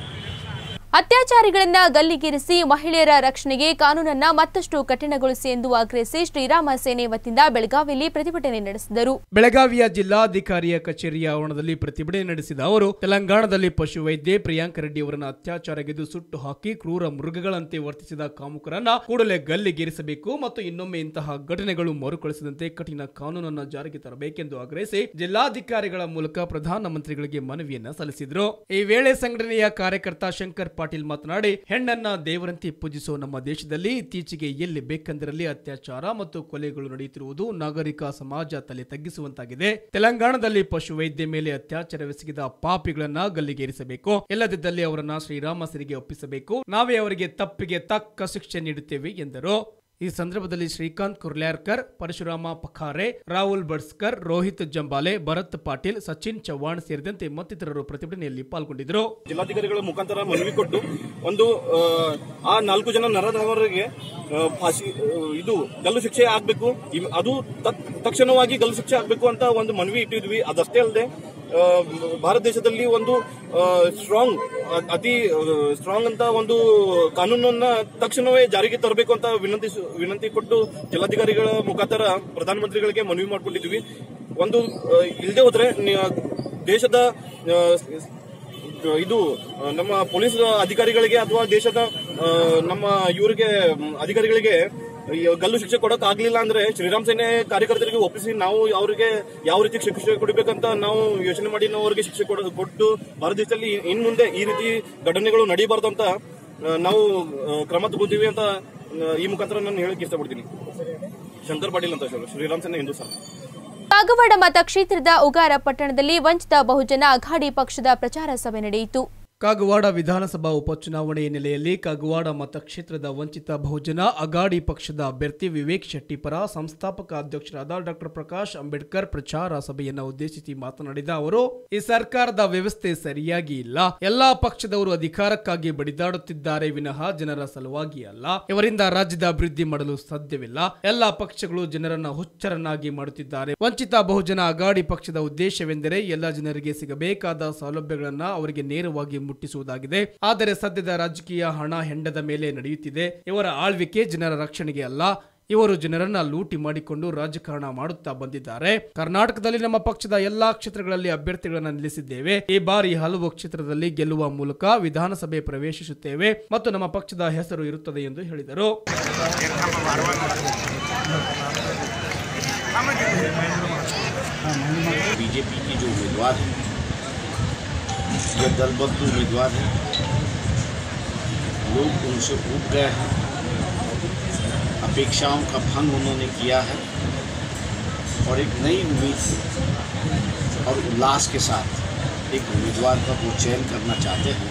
ಅತ್ಯಾಚಾರಿಗಳನ್ನ ಗಲ್ಲಿಗೇರಿಸಿ ಮಹಿಳೆಯರ ರಕ್ಷಣೆಗೆ ಕಾನೂನನ್ನ ಮತ್ತಷ್ಟು ಕಠಿಣಗೊಳಿಸಿ ಎಂದು ಆಗ್ರಹಿಸಿ ಶ್ರೀರಾಮ ಸೇನೆ ವತಿಯಿಂದ ಬೆಳಗಾವಿಯಲ್ಲಿ ಪ್ರತಿಭಟನೆ ನಡೆಸಿದರು ಬೆಳಗಾವಿಯ ಜಿಲ್ಲಾಧಿಕಾರಿಯ ಕಚೇರಿಯ ಆವರಣದಲ್ಲಿ ಪ್ರತಿಭಟನೆ ನಡೆಸಿದ ಅವರು ತೆಲಂಗಾಣದಲ್ಲಿ ಪಶುವೈದ್ಯೆ ಪ್ರಿಯಾಂಕ ರೆಡ್ಡಿ ಅವರನ್ನು ಅತ್ಯಾಚಾರಗೆದು ಸುಟ್ಟು ಹಾಕಿ ಕ್ರೂರ ಮೃಗಗಳಂತೆ ವರ್ತಿಸಿದ ಕಾಮುಕರನ್ನ ಕೂಡಲೇ ಗಲ್ಲಿಗೇರಿಸಬೇಕು ಮತ್ತು ಇನ್ನೊಮ್ಮೆ ಇಂತಹ ಘಟನೆಗಳು ಮರುಕಳಿಸದಂತೆ ಕಠಿಣ ಕಾನೂನನ್ನು ಜಾರಿಗೆ ತರಬೇಕೆಂದು ಆಗ್ರಹಿಸಿ ಜಿಲ್ಲಾಧಿಕಾರಿಗಳ ಮೂಲಕ ಪ್ರಧಾನಮಂತ್ರಿಗಳಿಗೆ ಮನವಿಯನ್ನ ಸಲ್ಲಿಸಿದರು ಈ ವೇಳೆ ಸಂಘಟನೆಯ ಕಾರ್ಯಕರ್ತ ಶಂಕರ್ ಪಾಟೀಲ್ ಮಾತನಾಡಿ ಹೆಣ್ಣನ್ನ ದೇವರಂತೆ ಪೂಜಿಸುವ ನಮ್ಮ ದೇಶದಲ್ಲಿ ಇತ್ತೀಚೆಗೆ ಎಲ್ಲಿ ಬೇಕೆಂದರಲ್ಲಿ ಅತ್ಯಾಚಾರ ಮತ್ತು ಕೊಲೆಗಳು ನಡೆಯುತ್ತಿರುವುದು ನಾಗರಿಕ ಸಮಾಜ ತಲೆ ತಗ್ಗಿಸುವಂತಾಗಿದೆ ತೆಲಂಗಾಣದಲ್ಲಿ ಪಶುವೈದ್ಯ ಮೇಲೆ ಅತ್ಯಾಚಾರವೆಸಗಿದ ಪಾಪಿಗಳನ್ನ ಗಲ್ಲಿಗೇರಿಸಬೇಕು ಇಲ್ಲದಿದ್ದಲ್ಲಿ ಅವರನ್ನ ಶ್ರೀರಾಮ ಸಿರಿಗೆ ಒಪ್ಪಿಸಬೇಕು ನಾವೇ ಅವರಿಗೆ ತಪ್ಪಿಗೆ ತಕ್ಕ ಶಿಕ್ಷೆ ನೀಡುತ್ತೇವೆ ಎಂದರು ಈ ಸಂದರ್ಭದಲ್ಲಿ ಶ್ರೀಕಾಂತ್ ಕುರ್ಲ್ಯಾರ್ಕರ್ ಪರಶುರಾಮ ಪಖಾರೆ ರಾಹುಲ್ ಬಡ್ಸ್ಕರ್ ರೋಹಿತ್ ಜಂಬಾಲೆ ಭರತ್ ಪಾಟೀಲ್ ಸಚಿನ್ ಚವ್ಹಾಣ್ ಸೇರಿದಂತೆ ಮತ್ತಿತರರು ಪ್ರತಿಭಟನೆಯಲ್ಲಿ ಪಾಲ್ಗೊಂಡಿದ್ದರು ಜಿಲ್ಲಾಧಿಕಾರಿಗಳ ಮುಖಾಂತರ ಮನವಿ ಕೊಟ್ಟು ಒಂದು ಆ, ಆ ನಾಲ್ಕು ಜನ ನರದವರಿಗೆ ಆ, ಫಾಸಿ ಆ, ಇದು ಗಲ್ಲು ಶಿಕ್ಷೆ ಆಗ್ಬೇಕು ಇವ್- ಅದು ತತ್- ತಕ್ಷಣವಾಗಿ ಗಲ್ಲು ಶಿಕ್ಷೆ ಆಗ್ಬೇಕು ಅಂತ ಒಂದು ಮನವಿ ಇಟ್ಟಿದ್ವಿ ಅದಷ್ಟೇ ಅಲ್ಲದೆ ಭಾರತ ದೇಶದಲ್ಲಿ ಒಂದು ಸ್ಟ್ರಾಂಗ್ ಅತಿ ಸ್ಟ್ರಾಂಗ್ ಅಂತ ಒಂದು ಕಾನೂನನ್ನ ತಕ್ಷಣವೇ ಜಾರಿಗೆ ತರಬೇಕು ಅಂತ ವಿನಂತಿ ವಿನಂತಿ ಕೊಟ್ಟು ಜಿಲ್ಲಾಧಿಕಾರಿಗಳ ಮುಖಾಂತರ ಪ್ರಧಾನಮಂತ್ರಿಗಳಿಗೆ ಮನವಿ ಮಾಡ್ಕೊಂಡಿದ್ವಿ ಒಂದು ಇಲ್ಲದೆ ಹೋದ್ರೆ ನಿ- ದೇಶದ ಆ, ಇದು ಆ, ನಮ್ಮ ಪೊಲೀಸ್ ಅಧಿಕಾರಿಗಳಿಗೆ ಅಥವಾ ದೇಶದ ಆ, ನಮ್ಮ ಇವರಿಗೆ ಮ್, ಅಧಿಕಾರಿಗಳಿಗೆ ಈ ಗಲ್ಲು ಶಿಕ್ಷೆ ಕೊಡಕ್ ಆಗ್ಲಿಲ್ಲ ಅಂದ್ರೆ ಶ್ರೀರಾಮ್ ಸೇನೆ ಕಾರ್ಯಕರ್ತರಿಗೆ ಒಪ್ಪಿಸಿ ನಾವು ಅವರಿಗೆ ಯಾವ ರೀತಿ ಶಿಕ್ಷೆ ಕೊಡಬೇಕಂತ ನಾವು ಯೋಚನೆ ಮಾಡಿ ನಾವು ಅವರಿಗೆ ಶಿಕ್ಷೆ ಕೊಡ ಕೊಟ್ಟು ಭಾರತ ದೇಶದಲ್ಲಿ ಇನ್ ಮುಂದೆ ಈ ರೀತಿ ಘಟನೆಗಳು ನಡೀಬಾರ್ದು ಅಂತ ಆ, ನಾವು ಆ, ಕ್ರಮ ತಗೋತೀವಿ ಅಂತ ಆ, ಈ ಮುಖಾಂತರ ನಾನು ಹೇಳಕ್ ಇಷ್ಟಪಡ್ತೀನಿ ಶಂಕರ್ ಪಾಟೀಲ್ ಅಂತ ಸರ್, ಶ್ರೀರಾಮ್ ಸೇನೆ ಹಿಂದೂ ಸರ್ ಕಾಗವಾಡ ಮತಕ್ಷೇತ್ರದ ಉಗಾರ ಪಟ್ಟಣದಲ್ಲಿ ವಂಚಿತ ಬಹುಜನ ಅಘಾಡಿ ಪಕ್ಷದ ಪ್ರಚಾರ ಸಭೆ ನಡೆಯಿತು ಕಾಗವಾಡ ವಿಧಾನಸಭಾ ಉಪಚುನಾವಣೆ ಹಿನ್ನೆಲೆಯಲ್ಲಿ ಕಾಗವಾಡ ಮತಕ್ಷೇತ್ರದ ವಂಚಿತ ಬಹುಜನ ಅಗಾಡಿ ಪಕ್ಷದ ಅಭ್ಯರ್ಥಿ ವಿವೇಕ್ ಶೆಟ್ಟಿ ಪರ ಸಂಸ್ಥಾಪಕ ಅಧ್ಯಕ್ಷರಾದ ಡಾಕ್ಟರ್ ಪ್ರಕಾಶ್ ಅಂಬೇಡ್ಕರ್ ಪ್ರಚಾರ ಸಭೆಯನ್ನು ಉದ್ದೇಶಿಸಿ ಮಾತನಾಡಿದ ಅವರು ಈ ಸರ್ಕಾರದ ವ್ಯವಸ್ಥೆ ಸರಿಯಾಗಿ ಇಲ್ಲ ಎಲ್ಲಾ ಪಕ್ಷದವರು ಅಧಿಕಾರಕ್ಕಾಗಿ ಬಡಿದಾಡುತ್ತಿದ್ದಾರೆ ವಿನಃ ಜನರ ಸಲುವಾಗಿ ಅಲ್ಲ ಇವರಿಂದ ರಾಜ್ಯದ ಅಭಿವೃದ್ಧಿ ಮಾಡಲು ಸಾಧ್ಯವಿಲ್ಲ ಎಲ್ಲಾ ಪಕ್ಷಗಳು ಜನರನ್ನ ಹುಚ್ಚರನ್ನಾಗಿ ಮಾಡುತ್ತಿದ್ದಾರೆ ವಂಚಿತ ಬಹುಜನ ಅಗಾಡಿ ಪಕ್ಷದ ಉದ್ದೇಶವೆಂದರೆ ಎಲ್ಲ ಜನರಿಗೆ ಸಿಗಬೇಕಾದ ಸೌಲಭ್ಯಗಳನ್ನ ಅವರಿಗೆ ನೇರವಾಗಿ ಮುಟ್ಟಿಸುವುದಾಗಿದೆ ಆದರೆ ಸದ್ಯದ ರಾಜಕೀಯ ಹಣ ಹೆಂಡದ ಮೇಲೆ ನಡೆಯುತ್ತಿದೆ ಇವರ ಆಳ್ವಿಕೆ ಜನರ ರಕ್ಷಣೆಗೆ ಅಲ್ಲ ಇವರು ಜನರನ್ನ ಲೂಟಿ ಮಾಡಿಕೊಂಡು ರಾಜಕಾರಣ ಮಾಡುತ್ತಾ ಬಂದಿದ್ದಾರೆ ಕರ್ನಾಟಕದಲ್ಲಿ ನಮ್ಮ ಪಕ್ಷದ ಎಲ್ಲಾ ಕ್ಷೇತ್ರಗಳಲ್ಲಿ ಅಭ್ಯರ್ಥಿಗಳನ್ನ ನಿಲ್ಲಿಸಿದ್ದೇವೆ ಈ ಬಾರಿ ಹಲವು ಕ್ಷೇತ್ರದಲ್ಲಿ ಗೆಲ್ಲುವ ಮೂಲಕ ವಿಧಾನಸಭೆ ಪ್ರವೇಶಿಸುತ್ತೇವೆ ಮತ್ತು ನಮ್ಮ ಪಕ್ಷದ ಹೆಸರು ಇರುತ್ತದೆ ಎಂದು ಹೇಳಿದರು बीजेपी की जो उम्मीदवार है यह दलबद्ध उम्मीदवार है लोग उनसे उब गए हैं अपेक्षाओं का भंग उन्होंने किया है और एक नई उम्मीद और उल्लास के साथ एक उम्मीदवार का वो चयन करना चाहते हैं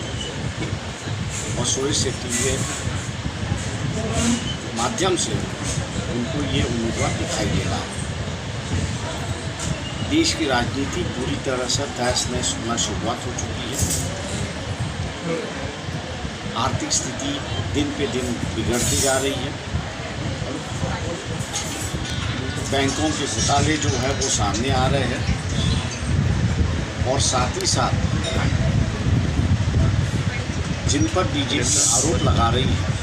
और सुरेश शेट्टी के माध्यम से उनको ये उम्मीदवार दिखाई दे रहा है देश की राजनीति पूरी तरह से तहस नहस होना शुरुआत हो चुकी है आर्थिक स्थिति दिन पे दिन बिगड़ती जा रही है बैंकों के घोटाले जो है वो सामने आ रहे हैं और साथ ही साथ जिन पर बीजेपी आरोप लगा रही है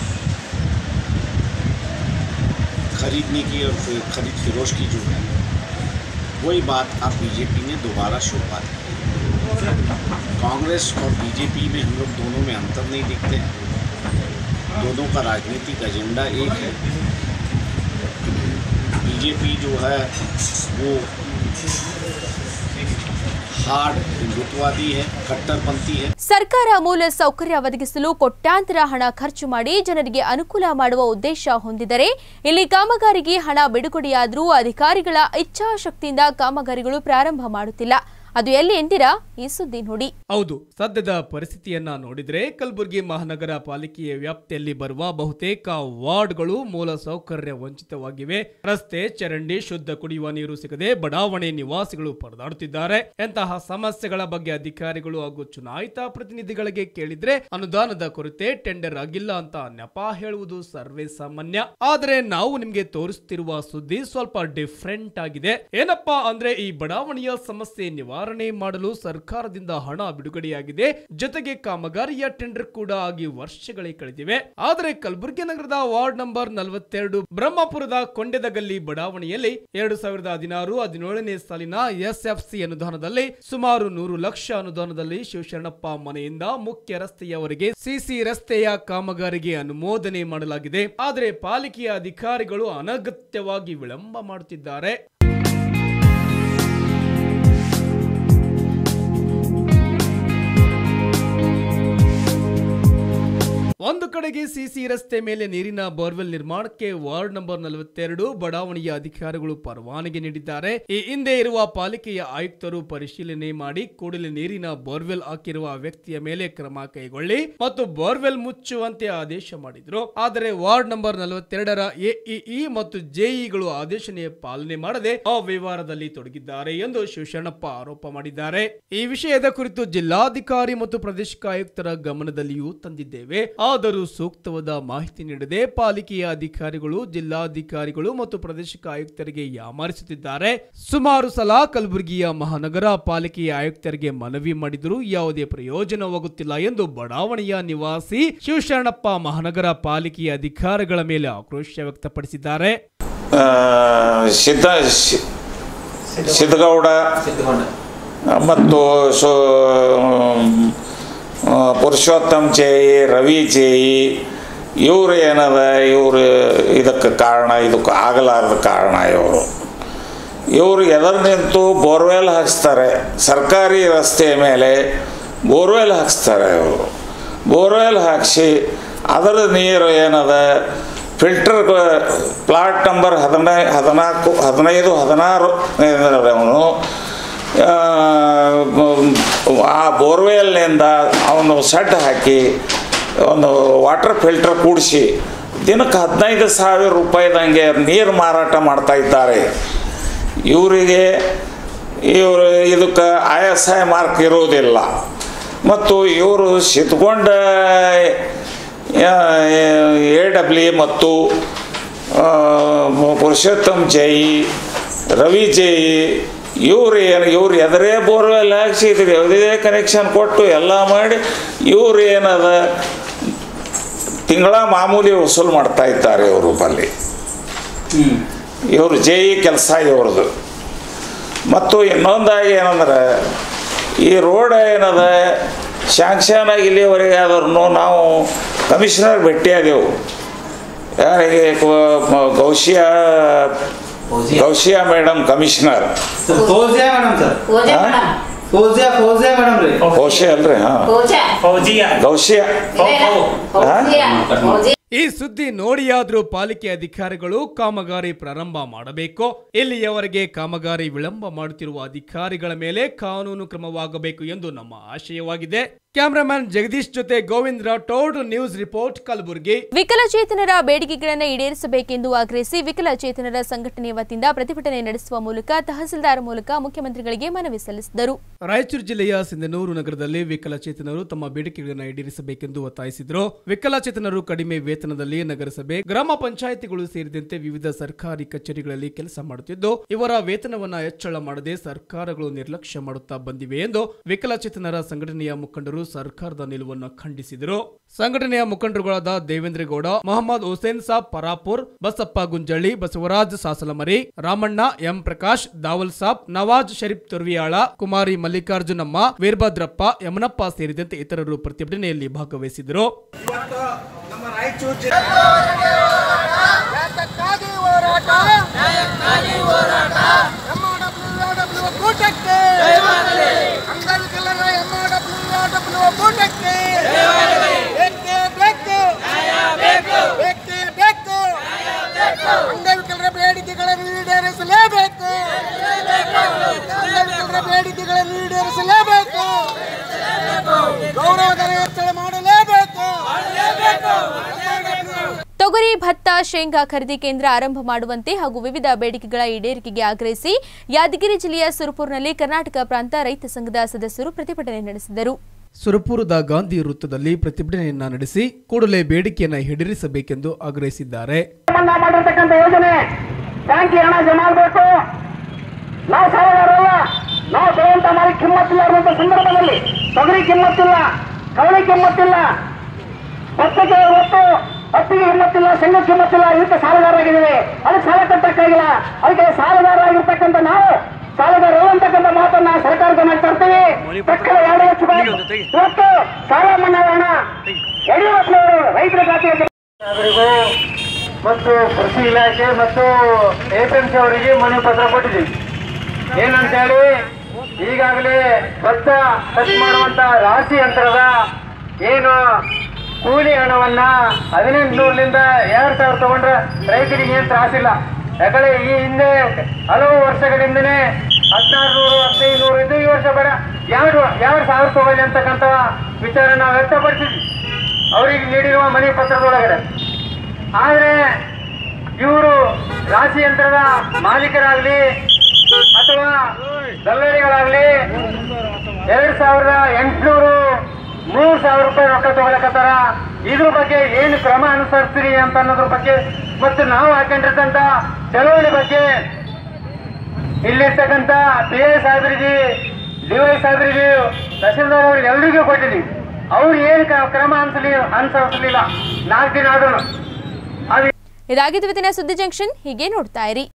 खरीदने की और फिर खरीद फिरोश की जो है वही बात अब बीजेपी ने दोबारा शुरुआत की कांग्रेस और बीजेपी में हम लोग दोनों में अंतर नहीं दिखते हैं दोनों का राजनीतिक एजेंडा एक है बीजेपी जो है वो हार्ड हिंदुत्ववादी है कट्टरपंथी है ಸರ್ಕಾರ ಮೂಲ ಸೌಕರ್ಯ ಒದಗಿಸಲು ಕೊಟ್ಯಾಂತರ ಹಣ ಖರ್ಚು ಮಾಡಿ ಜನರಿಗೆ ಅನುಕೂಲ ಮಾಡುವ ಉದ್ದೇಶ ಹೊಂದಿದರೆ ಇಲ್ಲಿ ಕಾಮಗಾರಿಗೆ ಹಣ ಬಿಡುಗಡೆಯಾದರೂ ಅಧಿಕಾರಿಗಳ ಇಚ್ಛಾಶಕ್ತಿಯಿಂದ ಕಾಮಗಾರಿಗಳು ಪ್ರಾರಂಭ ಮಾಡುತ್ತಿಲ್ಲ ಅದು ಎಲ್ಲಿ ಎಂದಿರಾ ಈ ಸುದ್ದಿ ನೋಡಿ ಹೌದು ಸದ್ಯದ ಪರಿಸ್ಥಿತಿಯನ್ನ ನೋಡಿದ್ರೆ ಕಲಬುರಗಿ ಮಹಾನಗರ ಪಾಲಿಕೆಯ ವ್ಯಾಪ್ತಿಯಲ್ಲಿ ಬರುವ ಬಹುತೇಕ ವಾರ್ಡ್ಗಳು ಮೂಲ ಸೌಕರ್ಯ ವಂಚಿತವಾಗಿವೆ ರಸ್ತೆ ಚರಂಡಿ ಶುದ್ಧ ಕುಡಿಯುವ ನೀರು ಸಿಗದೆ ಬಡಾವಣೆ ನಿವಾಸಿಗಳು ಪರದಾಡುತ್ತಿದ್ದಾರೆ ಎಂತಹ ಸಮಸ್ಯೆಗಳ ಬಗ್ಗೆ ಅಧಿಕಾರಿಗಳು ಹಾಗೂ ಚುನಾಯಿತ ಪ್ರತಿನಿಧಿಗಳಿಗೆ ಕೇಳಿದ್ರೆ ಅನುದಾನದ ಕೊರತೆ ಟೆಂಡರ್ ಆಗಿಲ್ಲ ಅಂತ ನೆಪ ಹೇಳುವುದು ಸರ್ವೇ ಸಾಮಾನ್ಯ ಆದರೆ ನಾವು ನಿಮ್ಗೆ ತೋರಿಸುತ್ತಿರುವ ಸುದ್ದಿ ಸ್ವಲ್ಪ ಡಿಫ್ರೆಂಟ್ ಆಗಿದೆ ಏನಪ್ಪಾ ಅಂದ್ರೆ ಈ ಬಡಾವಣೆಯ ಸಮಸ್ಯೆ ನಿವಾರಣೆ ಮಾಡಲು ಸರ್ಕಾರದಿಂದ ಹಣ ಬಿಡುಗಡೆಯಾಗಿದೆ ಜೊತೆಗೆ ಕಾಮಗಾರಿಯ ಟೆಂಡರ್ ಕೂಡ ಆಗಿ ವರ್ಷಗಳೇ ಕಳೆದಿವೆ ಆದರೆ ಕಲಬುರಗಿ ನಗರದ ವಾರ್ಡ್ ನಂಬರ್ ನಲವತ್ತೆರಡು ಬ್ರಹ್ಮಪುರದ ಕೊಂಡೆದಗಲ್ಲಿ ಬಡಾವಣೆಯಲ್ಲಿ ಎರಡು ಸಾವಿರದ ಹದಿನಾರು ಹದಿನೇಳನೇ ಸಾಲಿನ ಎಸ್ಎಫ್ಸಿ ಅನುದಾನದಲ್ಲಿ ಸುಮಾರು ನೂರು ಲಕ್ಷ ಅನುದಾನದಲ್ಲಿ ಶಿವಶರಣಪ್ಪ ಮನೆಯಿಂದ ಮುಖ್ಯ ರಸ್ತೆಯವರೆಗೆ ಸಿಸಿ ರಸ್ತೆಯ ಕಾಮಗಾರಿಗೆ ಅನುಮೋದನೆ ಮಾಡಲಾಗಿದೆ ಆದರೆ ಪಾಲಿಕೆಯ ಅಧಿಕಾರಿಗಳು ಅನಗತ್ಯವಾಗಿ ವಿಳಂಬ ಮಾಡುತ್ತಿದ್ದಾರೆ ಒಂದು ಕಡೆಗೆ ಸಿಸಿ ರಸ್ತೆ ಮೇಲೆ ನೀರಿನ ಬೋರ್ವೆಲ್ ನಿರ್ಮಾಣಕ್ಕೆ ವಾರ್ಡ್ ನಂಬರ್ ನಲವತ್ತೆರಡು ಬಡಾವಣೆಯ ಅಧಿಕಾರಿಗಳು ಪರವಾನಗಿ ನೀಡಿದ್ದಾರೆ ಈ ಹಿಂದೆ ಇರುವ ಪಾಲಿಕೆಯ ಆಯುಕ್ತರು ಪರಿಶೀಲನೆ ಮಾಡಿ ಕೂಡಲೇ ನೀರಿನ ಬೋರ್ವೆಲ್ ಹಾಕಿರುವ ವ್ಯಕ್ತಿಯ ಮೇಲೆ ಕ್ರಮ ಕೈಗೊಳ್ಳಿ ಮತ್ತು ಬೋರ್ವೆಲ್ ಮುಚ್ಚುವಂತೆ ಆದೇಶ ಮಾಡಿದ್ರು ಆದರೆ ವಾರ್ಡ್ ನಂಬರ್ ನಲವತ್ತೆರಡರ ಎಇಇ ಮತ್ತು ಜೆಇಗಳು ಆದೇಶನೆ ಪಾಲನೆ ಮಾಡದೆ ಅವ್ಯವಹಾರದಲ್ಲಿ ತೊಡಗಿದ್ದಾರೆ ಎಂದು ಶಿವಶರಣಪ್ಪ ಆರೋಪ ಮಾಡಿದ್ದಾರೆ ಈ ವಿಷಯದ ಕುರಿತು ಜಿಲ್ಲಾಧಿಕಾರಿ ಮತ್ತು ಪ್ರಾದೇಶಿಕ ಆಯುಕ್ತರ ಗಮನದಲ್ಲಿಯೂ ತಂದಿದ್ದೇವೆ ಆದರೂ ಸೂಕ್ತವಾದ ಮಾಹಿತಿ ನೀಡದೆ ಪಾಲಿಕೆಯ ಅಧಿಕಾರಿಗಳು ಜಿಲ್ಲಾಧಿಕಾರಿಗಳು ಮತ್ತು ಪ್ರಾದೇಶಿಕ ಆಯುಕ್ತರಿಗೆ ಯಾಮಾರಿಸುತ್ತಿದ್ದಾರೆ ಸುಮಾರು ಸಲ ಕಲಬುರಗಿಯ ಮಹಾನಗರ ಪಾಲಿಕೆಯ ಆಯುಕ್ತರಿಗೆ ಮನವಿ ಮಾಡಿದರೂ ಯಾವುದೇ ಪ್ರಯೋಜನವಾಗುತ್ತಿಲ್ಲ ಎಂದು ಬಡಾವಣೆಯ ನಿವಾಸಿ ಶಿವಶರಣಪ್ಪ ಮಹಾನಗರ ಪಾಲಿಕೆಯ ಅಧಿಕಾರಿಗಳ ಮೇಲೆ ಆಕ್ರೋಶ ವ್ಯಕ್ತಪಡಿಸಿದ್ದಾರೆ ಆ, ಸಿದ್ಧ ಶಿ- ಸಿದ್ಧಗೌಡ ಮತ್ತು ಸು ಆ, ಪುರುಷೋತ್ತಮ್ ಚೇಯಿ ರವಿ ಚೇಯಿ ಇವರು ಏನದ ಇವರು ಇದಕ್ಕೆ ಕಾರಣ ಇದಕ್ಕೆ ಆಗಲಾರದ ಕಾರಣ ಇವರು ಇವರು ಎದುರು ನಿಂತು ಬೋರ್ವೆಲ್ ಹಾಕ್ಸ್ತಾರೆ ಸರ್ಕಾರಿ ರಸ್ತೆಯ ಮೇಲೆ ಬೋರ್ವೆಲ್ ಹಾಕ್ಸ್ತಾರೆ ಇವರು ಬೋರ್ವೆಲ್ ಹಾಕಿಸಿ ಅದರ ನೀರು ಏನದ ಫಿಲ್ಟರ್ ಪ್ಲಾಟ್ ನಂಬರ್ ಹದಿನೈ ಹದಿನಾಲ್ಕು ಹದಿನೈದು ಹದಿನಾರು ಅವನು ಆ ಬೋರ್ವೆಲ್ನಿಂದ ಅವನು ಸೆಡ್ ಹಾಕಿ ಒಂದು ವಾಟರ್ ಫಿಲ್ಟರ್ ಕೂಡಿಸಿ ದಿನಕ್ಕೆ ಹದಿನೈದು ಸಾವಿರ ರೂಪಾಯಿದಂಗೆ ನೀರು ಮಾರಾಟ ಮಾಡ್ತಾ ಇದ್ದಾರೆ ಇವರಿಗೆ ಇವರು ಇದಕ್ಕೆ ಐ ಎಸ್ ಐ ಮಾರ್ಕ್ ಇರುವುದಿಲ್ಲ ಮತ್ತು ಇವರು ಸಿದ್ಕೊಂಡ ಎ ಡಬ್ಲ್ಯೂ ಮತ್ತು ಆ, ಪುರುಷೋತ್ತಮ್ ಜೈ ರವಿ ಜೈ ಇವ್ರು ಏನು ಇವ್ರು ಎದರೇ ಬೋರ್ವೆಲ್ ಹಾಕ್ಸಿ ಇದ್ರ ಯಾವುದೇ ಕನೆಕ್ಷನ್ ಕೊಟ್ಟು ಎಲ್ಲ ಮಾಡಿ ಇವ್ರು ಏನದ ತಿಂಗಳ ಮಾಮೂಲಿ ವಸೂಲು ಮಾಡ್ತಾ ಇದ್ದಾರೆ ಇವರು ಬಲ್ಲಿ ಇವರು ಜೆ ಇ ಕೆಲಸ ಇವ್ರದ್ದು ಮತ್ತು ಇನ್ನೊಂದಾಗಿ ಏನಂದ್ರೆ ಈ ರೋಡ್ ಏನದ ಶಾಂಕ್ಷನ್ ಆಗಿ ಇಲ್ಲಿವರೆಗೆ ಆದ್ರೂ ನಾವು ಕಮಿಷನರ್ ಭೇಟಿಯಾದೆವು ಯಾರಿಗೆ ಕ- ಮ- Gaushiya Gaushiya madam commissioner Fauziya madam sir Fauziya Fauziya Fauziya madam ರೀ ಗೌಶಿಯಾ ಅಲ್ರಿ ಹಾಂ ಗೌಶಿಯಾ ಈ ಸುದ್ದಿ ನೋಡಿಯಾದ್ರೂ ಪಾಲಿಕೆ ಅಧಿಕಾರಿಗಳು ಕಾಮಗಾರಿ ಪ್ರಾರಂಭ ಮಾಡಬೇಕು ಇಲ್ಲಿಯವರೆಗೆ ಕಾಮಗಾರಿ ವಿಳಂಬ ಮಾಡುತ್ತಿರುವ ಅಧಿಕಾರಿಗಳ ಮೇಲೆ ಕಾನೂನು ಕ್ರಮವಾಗಬೇಕು ಎಂದು ನಮ್ಮ ಆಶಯವಾಗಿದೆ ಕ್ಯಾಮರಾಮ್ಯಾನ್ ಜಗದೀಶ್ ಜೊತೆ ಗೋವಿಂದ್ ರಾಠೋಡ್ ನ್ಯೂಸ್ ರಿಪೋರ್ಟ್ ಕಲಬುರಗಿ ವಿಕಲಚೇತನರ ಬೇಡಿಕೆಗಳನ್ನು ಈಡೇರಿಸಬೇಕೆಂದು ಆಗ್ರಹಿಸಿ ವಿಕಲಚೇತನರ ಸಂಘಟನೆ ವತಿಯಿಂದ ಪ್ರತಿಭಟನೆ ನಡೆಸುವ ಮೂಲಕ ತಹಸೀಲ್ದಾರ್ ಮೂಲಕ ಮುಖ್ಯಮಂತ್ರಿಗಳಿಗೆ ಮನವಿ ಸಲ್ಲಿಸಿದರು ರಾಯಚೂರು ಜಿಲ್ಲೆಯ ಸಿಂಧನೂರು ನಗರದಲ್ಲಿ ವಿಕಲಚೇತನರು ತಮ್ಮ ಬೇಡಿಕೆಗಳನ್ನು ಈಡೇರಿಸಬೇಕೆಂದು ಒತ್ತಾಯಿಸಿದರು ವಿಕಲಚೇತನರು ಕಡಿಮೆ ವೇತನದಲ್ಲಿ ನಗರಸಭೆ ಗ್ರಾಮ ಪಂಚಾಯಿತಿಗಳು ಸೇರಿದಂತೆ ವಿವಿಧ ಸರ್ಕಾರಿ ಕಚೇರಿಗಳಲ್ಲಿ ಕೆಲಸ ಮಾಡುತ್ತಿದ್ದು ಇವರ ವೇತನವನ್ನ ಹೆಚ್ಚಳ ಮಾಡದೆ ಸರ್ಕಾರಗಳು ನಿರ್ಲಕ್ಷ್ಯ ಮಾಡುತ್ತಾ ಬಂದಿವೆ ಎಂದು ವಿಕಲಚೇತನರ ಸಂಘಟನೆಯ ಮುಖಂಡರು ಸರ್ಕಾರದ ನಿಲುವನ್ನು ಖಂಡಿಸಿದರು ಸಂಘಟನೆಯ ಮುಖಂಡರುಗಳಾದ ದೇವೇಂದ್ರ ಗೌಡ ಮೊಹಮ್ಮದ್ ಹುಸೇನ್ ಸಾಬ್ ಪರಾಪುರ್ ಬಸಪ್ಪ ಗುಂಜಳ್ಳಿ ಬಸವರಾಜ್ ಸಾಸಲಮರಿ ರಾಮಣ್ಣ ಎಂ ಪ್ರಕಾಶ್ ದಾವಲ್ ಸಾಬ್ ನವಾಜ್ ಶರೀಫ್ ತುರ್ವಿಯಾಳ ಕುಮಾರಿ ಮಲ್ಲಿಕಾರ್ಜುನಮ್ಮ ವೀರಭದ್ರಪ್ಪ ಯಮನಪ್ಪ ಸೇರಿದಂತೆ ಇತರರು ಪ್ರತಿಭಟನೆಯಲ್ಲಿ ಭಾಗವಹಿಸಿದರು ನಮ್ಮ ರಾಯಚೂರು ಜಿಲ್ಲೆ ಯಾತಕ್ಕಾಗಿ ಹೋರಾಟ MOWRW ಕೂಟಕ್ಕೆ ಅಂಗವಿಕಲರ MOWRW ಕೂಟಕ್ಕೆ ಬೇಕೇ ಬೇಕು ಬೇಕೇ ಬೇಕು ಅಂಗವಿಕಲರ ಬೇಡಿಕೆಗಳನ್ನು ಈಡೇರಿಸಲೇಬೇಕು ಅಂಗವಿಕಲರ ಬೇಡಿಕೆಗಳನ್ನು ಈಡೇರಿಸಲೇಬೇಕು ಗೌರವಧನ ಹೆಚ್ಚಳ ಮಾಡಲೇಬೇಕು ತೊಗರಿ ಭತ್ತ ಶೇಂಗಾ ಖರೀದಿ ಕೇಂದ್ರ ಆರಂಭ ಮಾಡುವಂತೆ ಹಾಗೂ ವಿವಿಧ ಬೇಡಿಕೆಗಳ ಈಡೇರಿಕೆಗೆ ಆಗ್ರಹಿಸಿ ಯಾದಗಿರಿ ಜಿಲ್ಲೆಯ ಸುರಪುರ್ನಲ್ಲಿ ಕರ್ನಾಟಕ ಪ್ರಾಂತ ರೈತ ಸಂಘದ ಸದಸ್ಯರು ಪ್ರತಿಭಟನೆ ನಡೆಸಿದರು ಸುರಪುರದ ಗಾಂಧಿ ವೃತ್ತದಲ್ಲಿ ಪ್ರತಿಭಟನೆಯನ್ನ ನಡೆಸಿ ಕೂಡಲೇ ಬೇಡಿಕೆಯನ್ನ ಈಡೇರಿಸಬೇಕೆಂದು ಆಗ್ರಹಿಸಿದ್ದಾರೆ ಮನ್ನಾ ಮಾಡಿರ್ತಕ್ಕಂಥ ಯೋಜನೆ ಬ್ಯಾಂಕಿಗೆ ಹಣ ಜಮಾ ಆಗಬೇಕು ನಾವು ಸಾಲಗಾರಲ್ಲ ನಾವು ತಗೊಂತ ಮಾರಿ ಕಿಮ್ಮತ್ತಿಲ್ಲ ಅನ್ನುವಂಥ ಸಂದರ್ಭದಲ್ಲಿ ತೊಗರಿ ಕಿಮ್ಮತ್ತಿಲ್ಲ ಕವಳಿ ಕಿಮ್ಮತ್ತಿಲ್ಲ ಭತ್ತಕ್ಕೆ ಒತ್ತು ಹತ್ತಿಗೆ ಕಿಮ್ಮತ್ತಿಲ್ಲ ಶೇಂಗಾ ಕಿಮ್ಮತ್ತಿಲ್ಲ ಇದಕ್ಕೆ ಸಾಲಗಾರರಾಗಿದ್ದೀವಿ ಅದಕ್ಕೆ ಸಾಲ ಕಟ್ಟಕ್ಕಾಗಿಲ್ಲ ಅದಕ್ಕೆ ಸಾಲಗಾರರಾಗಿರ್ತಕ್ಕಂಥ ನಾವು ಸಾಲಗಾರ ಅಂತಕ್ಕಂಥ ಮಾತನ್ನ ಸರ್ಕಾರದ ಮಾಡಿ ತರ್ತೀವಿ ತಕ್ಷಣ ಎರಡು ಲಕ್ಷ ರೂಪಾಯಿ ಇವತ್ತು ಸಾಲ ಮನ್ನಾ ಹಣ ಯಡಿಯೂರಪ್ಪನವರು ರೈತರ ಖಾತೆಗೆ ಅವರಿಗೂ ಮತ್ತು ಕೃಷಿ ಇಲಾಖೆ ಮತ್ತು ಎಪಿಎಂಸಿ ಅವರಿಗೆ ಮನವಿ ಪತ್ರ ಕೊಟ್ಟಿದ್ದೀವಿ ಏನಂತೇಳಿ ಈಗಾಗಲೇ ಭತ್ತ ಕಟ್ ಮಾಡುವಂತ ರಾಶಿ ಯಂತ್ರದ ಏನು ಕೂಲಿ ಹಣವನ್ನ ಹದಿನೆಂಟು ನೂರರಿಂದ ಎರಡು ಸಾವಿರ ತಗೊಂಡ್ರೆ ರೈತರಿಗೆ ಏನು ತ್ರಾಸಿಲ್ಲ ಯಾಕಂದ್ರೆ ಈ ಹಿಂದೆ ಹಲವು ವರ್ಷಗಳಿಂದನೇ ಹದಿನಾರು ನೂರು ಹದಿನೈದು ನೂರು ಇದು ಈ ವರ್ಷ ಬೇಡ ಎರಡು ಎರಡು ಸಾವಿರ ತಗೊಳ್ಳಿ ಅಂತಕ್ಕಂಥ ವಿಚಾರ ನಾವು ವ್ಯಕ್ತಪಡಿಸಿದ್ವಿ ಅವರಿಗೆ ನೀಡಿರುವ ಮನೆ ಪತ್ರದೊಳಗಡೆ ಆದರೆ ಇವರು ರಾಶಿ ಯಂತ್ರದ ಮಾಲೀಕರಾಗಲಿ ಅಥವಾ ದಲ್ಲಾಳಿಗಳಾಗಲಿ ಎರಡು ಸಾವಿರದ ಎಂಟುನೂರು ಮೂರು ಸಾವಿರ ರೂಪಾಯಿ ರೊಕ್ಕ ತಗೊಳಕತ್ತಾರ ಇದ್ರ ಬಗ್ಗೆ ಏನು ಕ್ರಮ ಅನುಸರಿಸ್ತೀರಿ ಅಂತ ಅನ್ನೋದ್ರ ಬಗ್ಗೆ ಮತ್ತು ನಾವು ಹಾಕೊಂಡಿರ್ತಂತ ಚಳವಳಿ ಬಗ್ಗೆ ಇಲ್ಲಿರ್ತಕ್ಕಂಥ ಪಿ ಐ ಸಾಹೇಬರಿಗೆ ಡಿ ವೈ ಸಾಹೇಬರಿಗೆ ತಹಸೀಲ್ದಾರ್ ಅವ್ರಿಗೆ ಎಲ್ರಿಗೂ ಕೊಟ್ಟಿದ್ದೀವಿ ಅವ್ರು ಏನು ಕ್ರಮ ಅನ್ಸಲಿ ಅನುಸರಿಸಲಿಲ್ಲ ನಾಲ್ಕು ದಿನ ಆದ್ರೂ ಅದು ಇದಾಗಿದ್ದು ಇವತ್ತಿನ ಸುದ್ದಿ ಜಂಕ್ಷನ್ ಹೀಗೆ ನೋಡ್ತಾ ಇರಿ